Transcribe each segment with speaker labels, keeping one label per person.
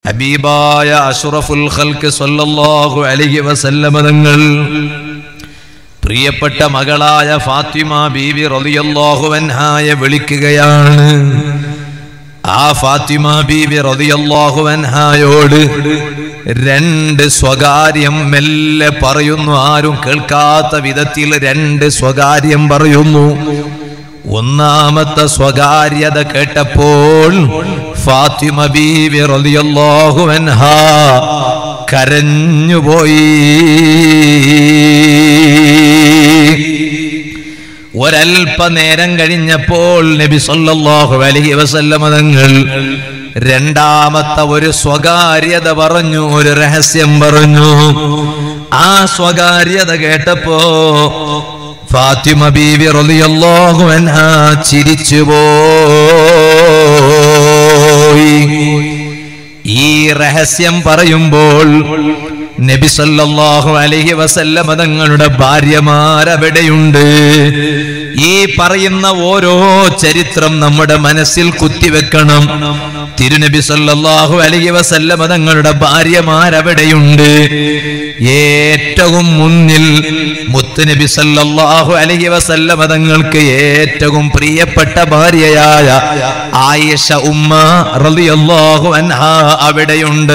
Speaker 1: ഹബീബായ അഷറഫുൽ ഖൽക്ക് സല്ലല്ലാഹു അലൈഹി വസല്ലമ തങ്ങൾ പ്രിയപ്പെട്ട മകളായ ഫാത്തിമ ബീവി റളിയല്ലാഹു അൻഹായെ വിളിക്കുകയാണ് ആ ഫാത്തിമ ബീവി റളിയല്ലാഹു അൻഹായോട് രണ്ട് സ്വകാര്യം മെല്ലെ പറയുന്നു ആരും കേൾക്കാത്ത വിധത്തിൽ രണ്ട് സ്വകാര്യം പറയുന്നു ഒന്നാമത്തെ സ്വകാര്യത കേട്ടപ്പോൾ ഫാത്തിമ ബീവി റളിയല്ലാഹു അൻഹാ കരഞ്ഞുപോയി ഒരൽപനേരം കഴിഞ്ഞപ്പോൾ നബി സല്ലല്ലാഹു അലൈഹി വസല്ലമ തങ്ങൾ രണ്ടാമത്തെ ഒരു സ്വകാര്യത പറഞ്ഞു ഒരു രഹസ്യം പറഞ്ഞു ആ സ്വകാര്യത കേട്ടപ്പോ ഫാത്തിമ ബീവി റളിയല്ലാഹു അൻഹാ ചിരിച്ചുപോയി ഈ രഹസ്യം പറയുമ്പോൾ നബി സല്ലല്ലാഹു അലൈഹി വസല്ലമ തങ്ങളുടെ ഭാര്യമാരവിടെയുണ്ട് ഈ പറയുന്ന ഓരോ ചരിത്രം നമ്മുടെ മനസ്സിൽ കുത്തിവെക്കണം തിരുനബി സല്ലല്ലാഹു അലൈഹി വസല്ലമ തങ്ങളുടെ ഭാര്യമാരവിടെയുണ്ട് ഏറ്റവും മുന്നിൽ മുത്തുനബി സല്ലല്ലാഹു അലൈഹി വസല്ലമ തങ്ങൾക്ക് ഏറ്റവും പ്രിയപ്പെട്ട ഭാര്യയായ ആയിഷ ഉമ്മ റളിയല്ലാഹു അൻഹാ അവിടെയുണ്ട്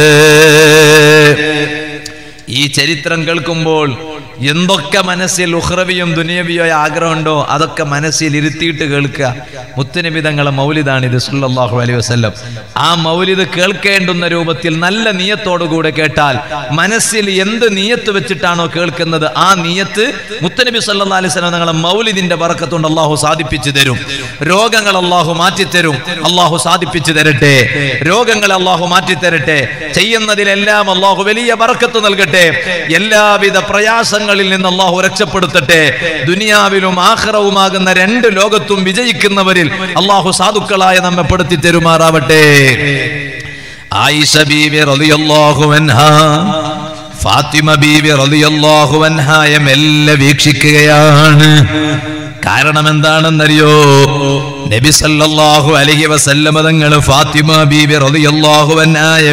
Speaker 1: ഈ ചരിത്രം കേൾക്കുമ്പോൾ എന്തൊക്കെ മനസ്സിൽ ഉഹ്റവിയും ദുനിയവിയോ ആഗ്രഹമുണ്ടോ അതൊക്കെ മനസ്സിൽ ഇരുത്തിയിട്ട് കേൾക്കുക മുത്തുനബി തങ്ങളെ മൗലിദാണിത് സുല്ലാഹു അലൈഹി വസല്ലം ആ മൗലിദ് കേൾക്കേണ്ടുന്ന രൂപത്തിൽ നല്ല നീയത്തോടുകൂടെ കേട്ടാൽ മനസ്സിൽ എന്ത് നീയത്ത് വെച്ചിട്ടാണോ കേൾക്കുന്നത് ആ നീയത്ത് മുത്തനബി സല്ലാ അലൈഹി സ്വലം തങ്ങളെ മൗലിദിന്റെ വറക്കത്തുകൊണ്ട് അള്ളാഹു സാധിപ്പിച്ചു തരും രോഗങ്ങൾ അള്ളാഹു മാറ്റിത്തരും അള്ളാഹു സാധിപ്പിച്ചു തരട്ടെ രോഗങ്ങൾ അള്ളാഹു മാറ്റിത്തരട്ടെ ചെയ്യുന്നതിലെല്ലാം അള്ളാഹു വലിയ വറക്കത്ത് നൽകട്ടെ എല്ലാവിധ പ്രയാസങ്ങളിൽ നിന്ന് അള്ളാഹു രക്ഷപ്പെടുത്തട്ടെ ദുനിയാവിലും ആഹ്റവുമാകുന്ന രണ്ട് ലോകത്തും വിജയിക്കുന്നവരിൽ അള്ളാഹു സാധുക്കളായ നമ്മെ പെടുത്തി തരുമാറാവട്ടെ ആയിഷ ബീവി റളിയല്ലാഹു അൻഹാ ഫാത്തിമ ബീവി റളിയല്ലാഹു അൻഹായെ മെല്ലെ വീക്ഷിക്കുകയാണ് കാരണം എന്താണെന്നറിയോ നബി സല്ലല്ലാഹു അലൈഹി വസല്ലമ തങ്ങൾ ഫാത്തിമ ബീവി റളിയല്ലാഹു അൻഹായെ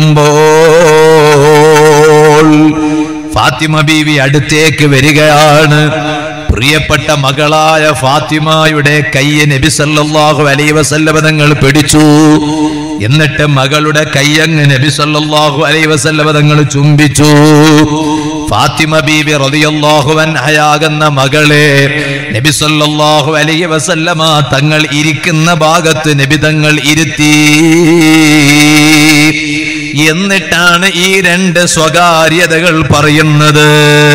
Speaker 1: വിളിക്കുമ്പോൾ ഫാത്തിമ ബീവി അടുത്തേക്ക് വരികയാണ് പ്രിയപ്പെട്ട മകളായ ഫാത്തിമയുടെ കയ്യെ നബി സല്ലല്ലാഹു അലൈഹി വസല്ലമ തങ്ങൾ പിടിച്ചു എന്നിട്ട് മകളുടെ കയ്യങ്ങ് നബി സല്ലല്ലാഹു അലൈഹി വസല്ലമ തങ്ങൾ ചുംബിച്ചു ഫാത്തിമ ബീബി റളിയല്ലാഹു അൻഹയാകുന്ന മകളെ നബി സല്ലല്ലാഹു അലൈഹി വസല്ലമ തങ്ങൾ ഇരിക്കുന്ന ഭാഗത്ത് നബി തങ്ങൾ ഇരുത്തി എന്നിട്ടാണ് ഈ രണ്ട് സ്വകാര്യതകൾ പറയുന്നത്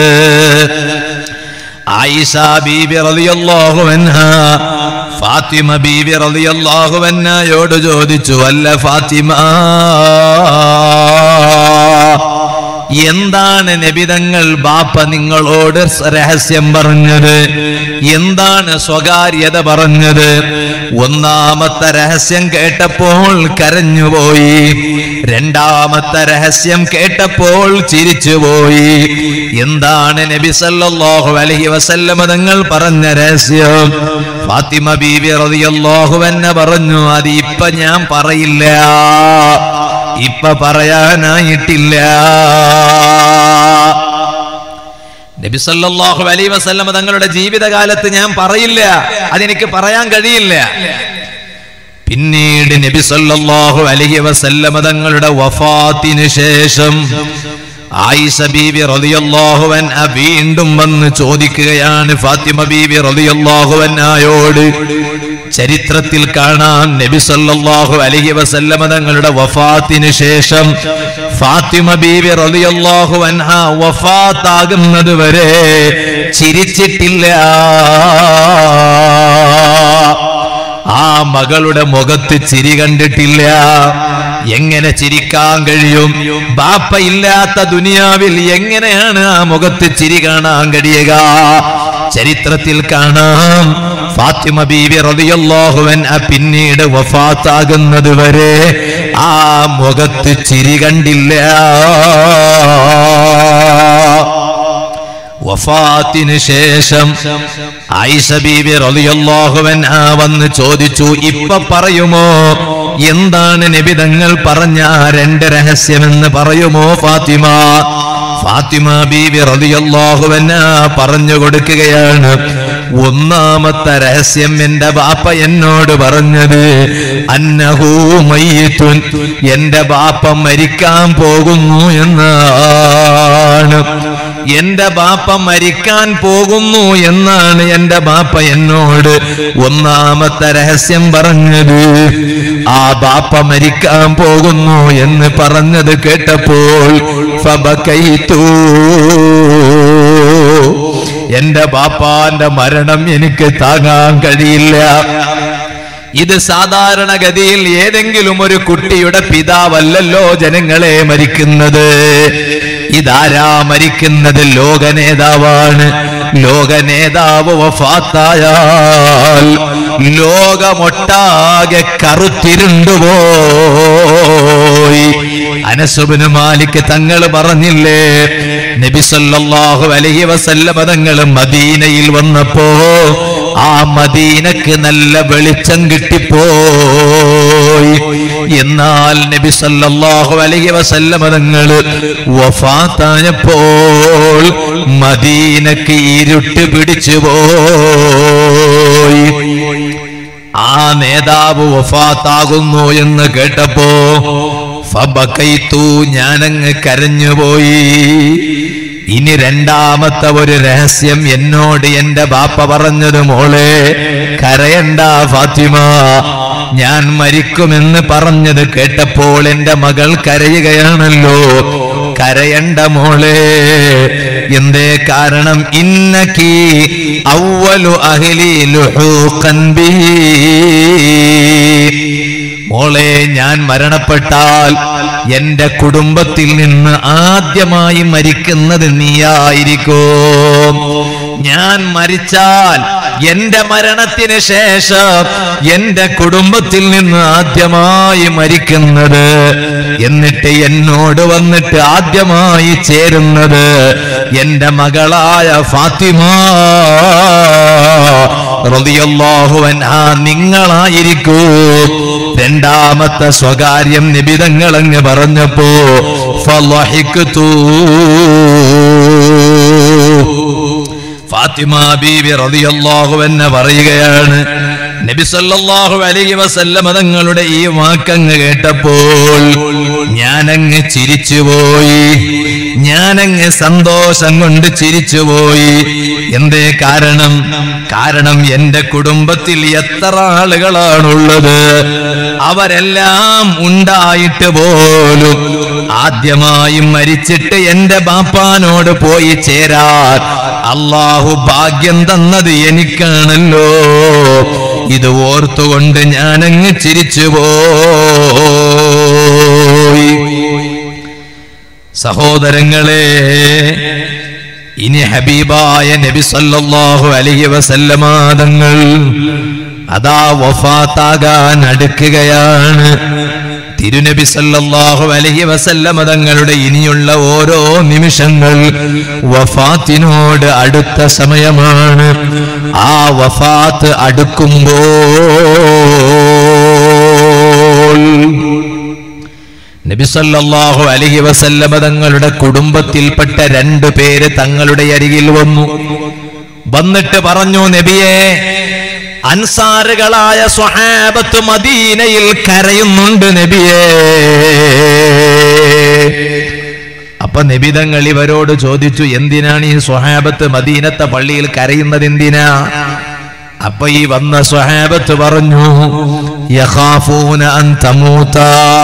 Speaker 1: ആയിഷ ബീബി റളിയല്ലാഹു അൻഹ ഫാത്തിമ ബീബി റളിയല്ലാഹു അൻഹയോട് ചോദിച്ചു അല്ല ഫാത്തിമ എന്താണ് നബിതങ്ങൾ ബാപ്പ നിങ്ങളോട് രഹസ്യം പറഞ്ഞത് എന്താണ് സ്വകാര്യത പറഞ്ഞത് ഒന്നാമത്തെ രഹസ്യം കേട്ടപ്പോൾ കരഞ്ഞുപോയി രണ്ടാമത്തെ രഹസ്യം കേട്ടപ്പോൾ ചിരിച്ചുപോയി എന്താണ് നബി സല്ലല്ലാഹു അലൈഹി വസല്ലമ തങ്ങൾ പറഞ്ഞ രഹസ്യം ഫാത്തിമ ബീവി റളിയല്ലാഹു അൻഹ പറഞ്ഞു അത് ഇപ്പൊ ഞാൻ പറയില്ല ഇപ്പൊ പറയാനായിട്ടില്ല നബി സല്ലല്ലാഹു അലൈഹി വസല്ലമ തങ്ങളുടെ ജീവിതകാലത്ത് ഞാൻ പറയില്ല അതെനിക്ക് പറയാൻ കഴിയില്ല പിന്നീട് നബി സല്ലല്ലാഹു അലൈഹി വസല്ലമ തങ്ങളുടെ വഫാത്തിന് ശേഷം ആയിഷ ബീവി റളിയല്ലാഹു അൻഹ വീണ്ടും വന്ന് ചോദിക്കുകയാണ് ഫാത്തിമ ബീവി റളിയല്ലാഹു അൻഹയോട് ചരിത്രത്തിൽ കാണാം നബി സല്ലല്ലാഹു അലൈഹി വസല്ലമ തങ്ങളുടെ വഫാത്തിന് ശേഷം ഫാത്തിമ ബീവി റളിയല്ലാഹു അൻഹ വഫാത്താകുന്നത് വരെ ചിരിച്ചിട്ടില്ല ആ മകളുടെ മുഖത്ത് ചിരി കണ്ടിട്ടില്ല എങ്ങനെ ചിരിക്കാൻ കഴിയും ബാപ്പ ഇല്ലാത്ത ദുനിയാവിൽ എങ്ങനെയാണ് ആ മുഖത്ത് ചിരി കാണാൻ കഴിയുക ചരിത്രത്തിൽ കാണാം ഫാത്തിമ ബീവി റളിയല്ലാഹുവൻ പിന്നീട് വഫാത്താകുന്നത് വരെ ആ മുഖത്ത് ചിരി കണ്ടില്ല വഫാത്തിന് ശേഷം ആയിഷ ബീവി റളിയല്ലാഹു അൻഹ വന്ന് ചോദിച്ചു ഇപ്പൊ പറയുമോ എന്താണ് നബിതങ്ങൾ പറഞ്ഞ ആ രണ്ട് രഹസ്യമെന്ന് പറയുമോ ഫാത്തിമ ഫാത്തിമ ബീവി റളിയല്ലാഹുവന്ന പറഞ്ഞു കൊടുക്കുകയാണ് ഒന്നാമത്തെ രഹസ്യം എന്റെ ബാപ്പ എന്നോട് പറഞ്ഞത് അന്നഹൂ മയ്യിത്തുൻ എന്റെ ബാപ്പ മരിക്കാൻ പോകുന്നു എന്നാണ് എന്റെ ബാപ്പ മരിക്കാൻ പോകുന്നു എന്നാണ് എന്റെ ബാപ്പ എന്നോട് ഒന്നാമത്തെ രഹസ്യം പറഞ്ഞത് ആ ബാപ്പ മരിക്കാൻ പോകുന്നു എന്ന് പറഞ്ഞത് കേട്ടപ്പോൾ ഫബകൈതു എന്റെ ബാപ്പാന്റെ മരണം എനിക്ക് താങ്ങാൻ കഴിയില്ല ഇത് സാധാരണഗതിയിൽ ഏതെങ്കിലും ഒരു കുട്ടിയുടെ പിതാവല്ലല്ലോ ജനങ്ങളെ മരിക്കുന്നത് ഇതാരാ മരിക്കുന്നത് ലോക നേതാവാണ് ലോക നേതാവ് വഫാത്തായാൽ ലോകമൊട്ടാകെ കറുത്തിരുണ്ടുപോയി അനസുബിന് മാലിക് തങ്ങൾ പറഞ്ഞില്ലേ നബി സല്ലല്ലാഹു അലൈഹി വസല്ലമ തങ്ങൾ മദീനയിൽ വന്നപ്പോ ആ മദീനക്ക് നല്ല വെളിച്ചം കിട്ടിപ്പോയി എന്നാൽ നബി സല്ലല്ലാഹു അലൈഹി വസല്ലമ തങ്ങൾ വഫാത്തായപ്പോൾ മദീനക്ക് ഇരുട്ട് പിടിച്ചു പോയി ആ നേതാവ് വഫാത്താകുന്നു എന്ന് കേട്ടപ്പോ ഫബക്കൈത്തു ഞാനങ്ങ് കരഞ്ഞുപോയി ഇനി രണ്ടാമത്തെ ഒരു രഹസ്യം എന്നോട് എന്റെ ബാപ്പ പറഞ്ഞത് മോളെ കരയണ്ട ഫാത്തിമ ഞാൻ മരിക്കുമെന്ന് പറഞ്ഞത് കേട്ടപ്പോൾ എന്റെ മകൾ കരയുകയാണല്ലോ കരയണ്ട മോളെ എന്തേ കാരണം ഇന്നക്കി ഔവലു അഹ്ലി ലുഹൂഖൻ ബിഹി മോളെ ഞാൻ മരണപ്പെട്ടാൽ എന്റെ കുടുംബത്തിൽ നിന്ന് ആദ്യമായി മരിക്കുന്നത് നീയായിരിക്കും ഞാൻ മരിച്ചാൽ എന്റെ മരണത്തിന് ശേഷം എന്റെ കുടുംബത്തിൽ നിന്ന് ആദ്യമായി മരിക്കുന്നത് എന്നിട്ട് എന്നോട് വന്നിട്ട് ആദ്യമായി ചേരുന്നത് എന്റെ മകളായ ഫാത്തിമ റളിയല്ലാഹു അൻഹാ നിങ്ങളായിരിക്കൂ രണ്ടാമത്തെ സ്വകാര്യം നിബിതങ്ങൾ അങ്ങ് പറഞ്ഞപ്പോ ഫളഹിഖ്തു ഫാത്തിമ ബീവി റളിയല്ലാഹു അൻഹ പറയുകയാണ് നബി സല്ലല്ലാഹു അലൈഹി വസല്ലമ തങ്ങളുടെ ഈ വാക്കങ്ങ് കേട്ടപ്പോൾ ഞാനങ്ങ് ചിരിച്ചുപോയി ഞാനങ്ങ് സന്തോഷം കൊണ്ട് ചിരിച്ചുപോയി എന്തേ കാരണം കാരണം എന്റെ കുടുംബത്തിൽ എത്ര ആളുകളാണുള്ളത് അവരെല്ലാം ഉണ്ടായിട്ട് പോലും ആദ്യമായി മരിച്ചിട്ട് എന്റെ ബാപ്പാനോട് പോയി ചേരാൻ അള്ളാഹു ഭാഗ്യം തന്നത് എനിക്കാണല്ലോ ഇത് ഓർത്തുകൊണ്ട് ഞാനങ്ങ് ചിരിച്ചുപോയി സഹോദരങ്ങളെ ഇനി ഹബീബായ നബി സല്ലല്ലാഹു അലൈഹി വസല്ലമാതങ്ങൾ അതാ വഫാത്താകാൻ അടുക്കുകയാണ് തിരുനബി സല്ലല്ലാഹു അലൈഹി വസല്ലമ തങ്ങളുടെ ഇനിയുള്ള ഓരോ നിമിഷങ്ങൾ വഫാത്തിനോട് അടുത്ത സമയമാണ് ആ വഫാത്ത് അടുക്കുമ്പോൾ നബി സല്ലല്ലാഹു അലൈഹി വസല്ലമ തങ്ങളുടെ കുടുംബത്തിൽപ്പെട്ട രണ്ടു പേര് തങ്ങളുടെ അരികിൽ വന്നു വന്നിട്ട് പറഞ്ഞു നബിയെ അൻസാറുകളായ സ്വഹാബത്ത് മദീനയിൽ കരയുന്നുണ്ട് നബിയേ അപ്പൊ നബിതങ്ങൾ ഇവരോട് ചോദിച്ചു എന്തിനാണ് ഈ സ്വഹാബത്ത് മദീനത്തെ പള്ളിയിൽ കരയുന്നത് എന്തിനാ അപ്പൊ ഈ വന്ന സ്വഹാബത്ത് പറഞ്ഞു യഖാഫൂന അൻ തമൂത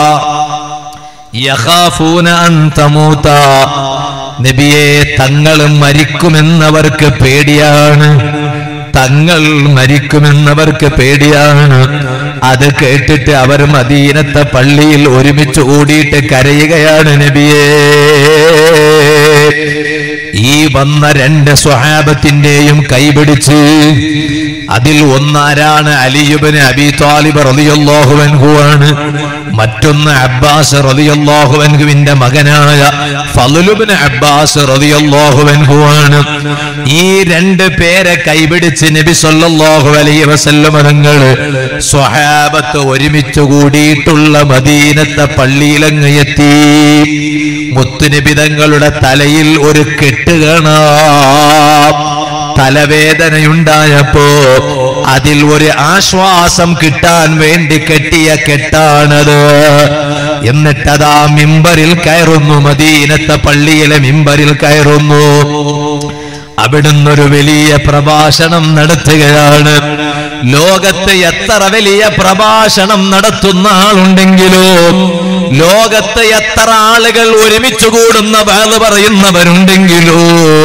Speaker 1: യഖാഫൂന അൻ തമൂത നബിയെ തങ്ങൾ മരിക്കുമെന്നവർക്ക് പേടിയാണ് തങ്ങൾ മരിക്കുമെന്നവർക്ക് പേടിയാണ് അത് കേട്ടിട്ട് അവർ മദീനത്തെ പള്ളിയിൽ ഒരുമിച്ച് കൂടിയിട്ട് കരയുകയാണ് നബിയേ ഈ വന്ന രണ്ട് സ്വഹാബത്തിന്റെയും കൈപിടിച്ച് അതിൽ ഒന്നാരാണ് അലിയുബന് അബി താലിബ് റളിയല്ലാഹു ആണ് മറ്റൊന്ന് അബ്ബാസ് റളിയല്ലാഹു അൻഹുവിന്റെ മകനായ ഫളുലുബിന് അബ്ബാസ് റളിയല്ലാഹു ആണ് ഈ രണ്ട് പേരെ കൈപിടിച്ച് നബി സല്ലല്ലാഹു അലൈഹി വസല്ലം തങ്ങൾ സ്വഹാബത്ത് ഒരുമിച്ച് കൂടിയിട്ടുള്ള മദീനത്തെ പള്ളിയിലങ്ങ് എത്തി മുത്തുനിബിതങ്ങളുടെ തലയിൽ ഒരു കെട്ട് കാണാം തലവേദനയുണ്ടായപ്പോ അതിൽ ഒരു ആശ്വാസം കിട്ടാൻ വേണ്ടി കെട്ടിയ കെട്ടാണത് എന്നിട്ടതാ മിമ്പറിൽ കയറുന്നു മദീനത്തെ പള്ളിയിലെ മിമ്പറിൽ കയറുന്നു അവിടുന്ന് ഒരു വലിയ പ്രഭാഷണം നടത്തുകയാണ് ലോകത്ത് എത്ര വലിയ പ്രഭാഷണം നടത്തുന്ന ആളുണ്ടെങ്കിലോ ലോകത്ത് എത്ര ആളുകൾ ഒരുമിച്ച് കൂടുന്ന വേള് പറയുന്നവരുണ്ടെങ്കിലോ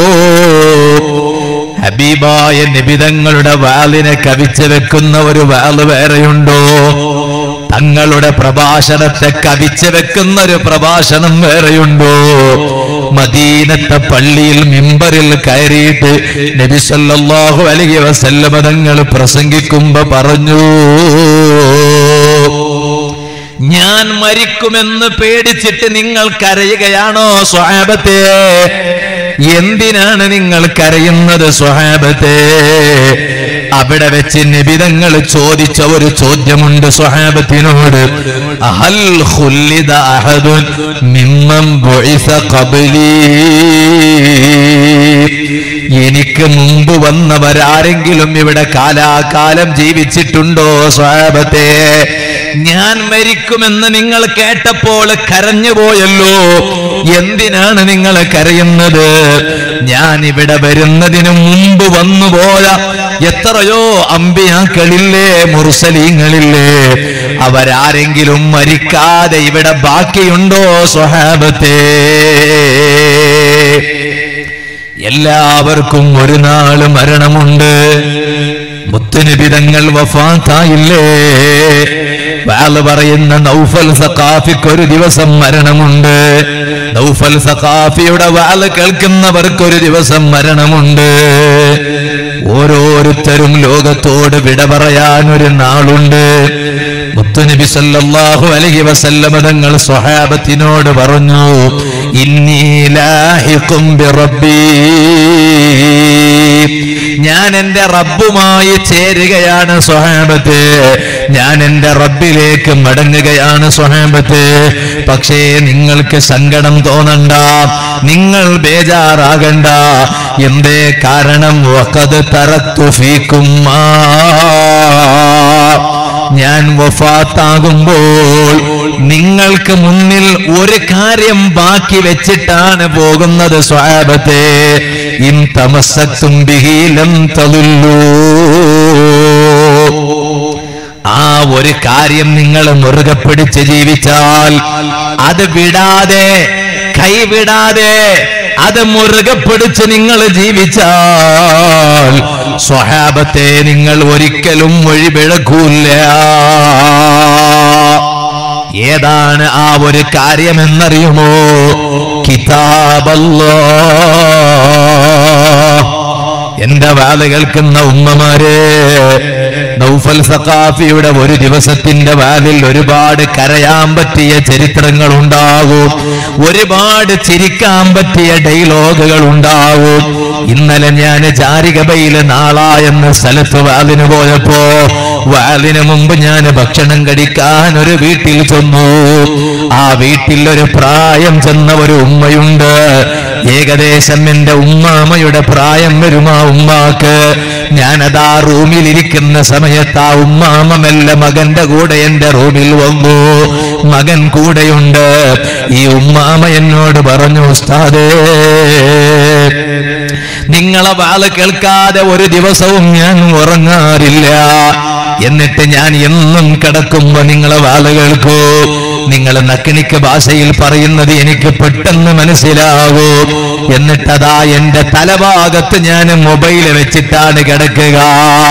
Speaker 1: ഹബീബായ നിബിതങ്ങളുടെ വാലിനെ കവിച്ചു വെക്കുന്ന ഒരു വാല് വേറെയുണ്ടോ തങ്ങളുടെ പ്രഭാഷണത്തെ കവിച്ചു വെക്കുന്ന ഒരു പ്രഭാഷണം വേറെയുണ്ടോ മദീനത്തെ പള്ളിയിൽ മിമ്പറിൽ കയറിയിട്ട് നബി സല്ലല്ലാഹു അലൈഹി വസല്ലമ തങ്ങൾ പ്രസംഗിക്കുമ്പോ പറഞ്ഞു ഞാൻ മരിക്കുമെന്ന് പേടിച്ചിട്ട് നിങ്ങൾ കരയുകയാണോ സ്വഹാബത്തെ എന്തിനാണ് നിങ്ങൾ കരയുന്നത് സ്വഹാബത്തെ അവിടെ വെച്ച് നിബിതങ്ങൾ ചോദിച്ച ഒരു ചോദ്യമുണ്ട് സ്വഹാബത്തിനോട് അഹൽ ഖുല്ലിദ അഹദുൻ മിമ്മൻ ബുഇസ ഖബ്ലി എനിക്ക് മുമ്പ് വന്നവരാരെങ്കിലും ഇവിടെ കാലാകാലം ജീവിച്ചിട്ടുണ്ടോ സ്വഹാബത്തെ ഞാൻ മരിക്കുമെന്ന് നിങ്ങൾ കേട്ടപ്പോൾ കരഞ്ഞുപോയല്ലോ എന്തിനാണ് നിങ്ങൾ കരയുന്നത് ഞാൻ ഇവിടെ വരുന്നതിന് മുമ്പ് വന്നുപോയ എത്രയോ അമ്പിയാക്കളില്ലേ മുർസലീങ്ങളില്ലേ അവരാരെങ്കിലും മരിക്കാതെ ഇവിടെ ബാക്കിയുണ്ടോ സ്വഹാബത്തെ എല്ലാവർക്കും ഒരു നാള് മരണമുണ്ട് മുത്തുനിബിതങ്ങൾ വഫാത്തായില്ലേ വാള് പറയുന്ന നൗഫൽ സഖാഫിക്ക് ഒരു ദിവസം മരണമുണ്ട് നൗഫൽ സഖാഫിയുടെ വാള് കേൾക്കുന്നവർക്ക് ഒരു ദിവസം മരണമുണ്ട് ഓരോരുത്തരും ലോകത്തോട് വിട പറയാൻ ഒരു നാളുണ്ട് മുത്തുനബി സല്ലല്ലാഹു അലൈഹി വസല്ലമ തങ്ങൾ സ്വഹാബത്തിനോട് പറഞ്ഞു ഇന്നി ലാഹിഖും ബിറബ്ബി ഞാൻ എന്റെ റബ്ബുമായി ചേരുകയാണ് സ്വഹാബത്ത് ഞാൻ എന്റെ റബ്ബിലേക്ക് മടങ്ങുകയാണ് സ്വഹാബത്ത് പക്ഷേ നിങ്ങൾക്ക് സങ്കടം തോന്നണ്ട നിങ്ങൾ ബേജാറാകണ്ട എന്തേ കാരണം വഖദ് തറത്തു ഫീക്കും മാ ഞാൻ വഫാത്താകുമ്പോൾ നിങ്ങൾക്ക് മുന്നിൽ ഒരു കാര്യം ബാക്കി വെച്ചിട്ടാണ് പോകുന്നത് സ്വാബത്തെ ഇൻ തമസ്സത്തും ബിഹീലം തതുല്ലൂ ആ ഒരു കാര്യം നിങ്ങൾ മുറുകെ പിടിച്ച് ജീവിച്ചാൽ അത് വിടാതെ കൈവിടാതെ അത് മുറുകെ പിടിച്ച് നിങ്ങൾ ജീവിച്ചാൽ സ്വഹാബത്തെ നിങ്ങൾ ഒരിക്കലും വഴിപിഴക്കൂല്ല ഏതാണ് ആ ഒരു കാര്യമെന്നറിയുമോ കിതാബല്ലോ എന്റെ വാല് കേൾക്കുന്ന ഉമ്മമാരെ നൗഫൽ സഖാഫിയുടെ ഒരു ദിവസത്തിന്റെ വാലിൽ ഒരുപാട് കരയാൻ പറ്റിയ ചരിത്രങ്ങൾ ഉണ്ടാകും ഒരുപാട് ചിരിക്കാൻ പറ്റിയ ഡയലോഗുകൾ ഉണ്ടാകും ഇന്നലെ ഞാൻ ജാരികബയില് നാള എന്ന സ്ഥലത്ത് വാലിന് പോയപ്പോ വാലിന് മുമ്പ് ഞാൻ ഭക്ഷണം കഴിക്കാൻ ഒരു വീട്ടിൽ ചെന്നു ആ വീട്ടിൽ ഒരു പ്രായം ചെന്ന ഒരു ഉമ്മയുണ്ട് ഏകദേശം എന്റെ ഉമ്മാമയുടെ പ്രായം വരും ആ ഉമ്മാക്ക് ഞാനതാ റൂമിൽ ഇരിക്കുന്ന സമയത്ത് ആ ഉമ്മാമ മെല്ലെ മകന്റെ കൂടെ എന്റെ റൂമിൽ വന്നു മകൻ കൂടെയുണ്ട് ഈ ഉമ്മാമ എന്നോട് പറഞ്ഞു ഉസ്താദേ നിങ്ങളെ വാള് കേൾക്കാതെ ഒരു ദിവസവും ഞാൻ ഉറങ്ങാറില്ല എന്നിട്ട് ഞാൻ എന്നും കിടക്കുമ്പോ നിങ്ങളെ വാള് കേൾക്കൂ നിങ്ങൾ നക്കിണിക്ക് ഭാഷയിൽ പറയുന്നത് എനിക്ക് പെട്ടെന്ന് മനസ്സിലാകൂ എന്നിട്ടതാ എന്റെ തലഭാഗത്ത് ഞാൻ മൊബൈൽ വെച്ചിട്ടാണ് കിടക്കുക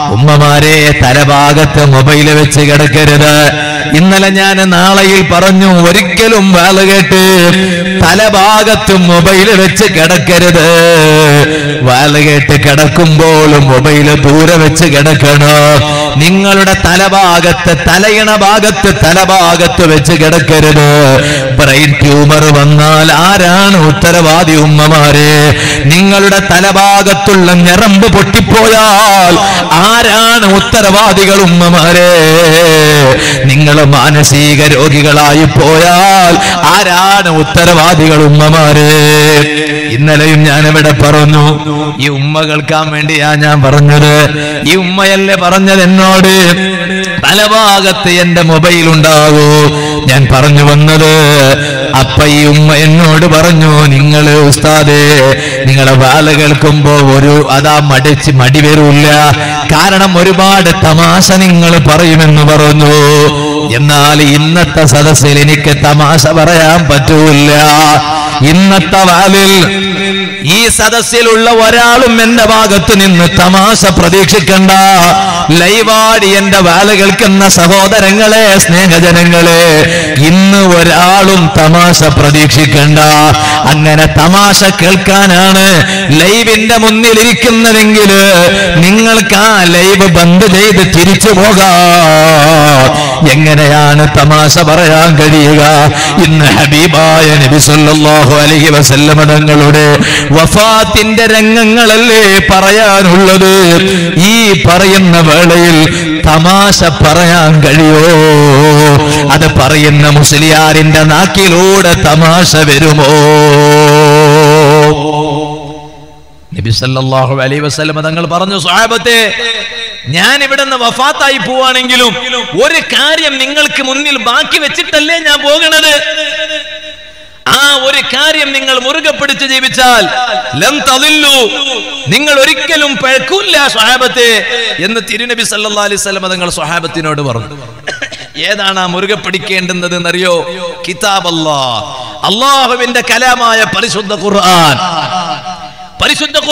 Speaker 1: ഉമ്മമാരെ തലഭാഗത്ത് മൊബൈൽ വെച്ച് കിടക്കരുത് ഇന്നലെ ഞാൻ നാളെയിൽ പറഞ്ഞു ഒരിക്കലും വേല കേട്ട് തലഭാഗത്ത് മൊബൈൽ വെച്ച് കിടക്കരുത് വേല കേട്ട് കിടക്കുമ്പോൾ മൊബൈൽ ദൂരെ വെച്ച് കിടക്കണം നിങ്ങളുടെ തലഭാഗത്ത് തലയിണ ഭാഗത്ത് തലഭാഗത്ത് വെച്ച് കിടക്കരുത് ബ്രെയിൻ ട്യൂമർ വന്നാൽ ആരാണ് ഉത്തരവാദി ഉമ്മമാരെ നിങ്ങളുടെ തലഭാഗത്തുള്ള ഞരമ്പ് പൊട്ടിപ്പോയാൽ ആരാണ് ഉത്തരവാദികൾ ഉമ്മമാരെ നിങ്ങൾ മാനസിക രോഗികളായി പോയാൽ ആരാണ് ഉത്തരവാദികൾ ഉമ്മമാരെ ഇന്നലെയും ഞാൻ ഇവിടെ പറഞ്ഞു ഈ ഉമ്മ കേൾക്കാൻ വേണ്ടിയാ ഞാൻ പറഞ്ഞത് ഈ ഉമ്മയല്ലേ പറഞ്ഞത് എന്നോട് തലഭാഗത്ത് എന്റെ മൊബൈൽ ഉണ്ടാകൂ ഞാൻ പറഞ്ഞു വന്നത് അപ്പ ഈ ഉമ്മ എന്നോട് പറഞ്ഞു നിങ്ങള് ഉസ്താദേ നിങ്ങളെ വാല കേൾക്കുമ്പോ ഒരു അതാ മടിച്ച് മടി വരൂല്ല കാരണം ഒരുപാട് തമാശ നിങ്ങൾ പറയുമെന്ന് പറഞ്ഞു എന്നാൽ ഇന്നത്തെ സദസ്സിൽ എനിക്ക് തമാശ പറയാൻ പറ്റൂല ഇന്നത്തെ വാലിൽ ഈ സദസ്സിലുള്ള ഒരാളും എന്റെ ഭാഗത്ത് നിന്ന് തമാശ പ്രതീക്ഷിക്കണ്ട ലൈവാടി എന്റെ വാല കേൾക്കുന്ന സഹോദരങ്ങളെ സ്നേഹജനങ്ങളെ ഇന്ന് ഒരാളും തമാശ പ്രതീക്ഷിക്കണ്ട അങ്ങനെ തമാശ കേൾക്കാനാണ് ലൈവിന്റെ മുന്നിൽ ഇരിക്കുന്നതെങ്കിൽ നിങ്ങൾക്ക് ആ ലൈവ് ബന്ദ് ചെയ്ത് തിരിച്ചു പോകാം എങ്ങനെയാണ് തമാശ പറയാൻ കഴിയുക ഇന്ന് ഹബീബായ നബി സല്ലല്ലാഹു അലൈഹി വസല്ലമ തങ്ങളുടെ വഫാത്തിന്റെ രംഗങ്ങളല്ലേ പറയാനുള്ളത് ഈ പറയുന്ന വേളയിൽ തമാശ പറയാൻ കഴിയോ അത് പറയുന്ന മുസ്ലിയാരിന്റെ നാക്കിലൂടെ തമാശ വരുമോ നബി സല്ലല്ലാഹു അലൈഹി വസല്ലമ തങ്ങൾ പറഞ്ഞു സ്വഹാബത്തെ ഞാൻ ഇവിടെ നിന്ന് വഫാത്തായി പോവാണെങ്കിലും ഒരു കാര്യം നിങ്ങൾക്ക് മുന്നിൽ ബാക്കി വെച്ചിട്ടല്ലേ ഞാൻ പോകണത് ആ ഒരു കാര്യം നിങ്ങൾ മുറുകെ പിടിച്ച് ജീവിച്ചാൽ ലം തളില്ലു നിങ്ങൾ ഒരിക്കലും പഴക്കൂല്ല സ്വഹാബത്തെ എന്ന് തിരുനബി സല്ലല്ലാഹു അലൈഹി വസല്ലമ തങ്ങൾ സ്വഹാബത്തിനോട് പറഞ്ഞു ഏതാണ് ആ മുറുകെ പിടിക്കേണ്ടുന്നത് എന്നറിയോ കിതാബ് അല്ലാ അള്ളാഹുവിന്റെ കലാമായ പരിശുദ്ധ ഖുർആൻ പരിശുദ്ധ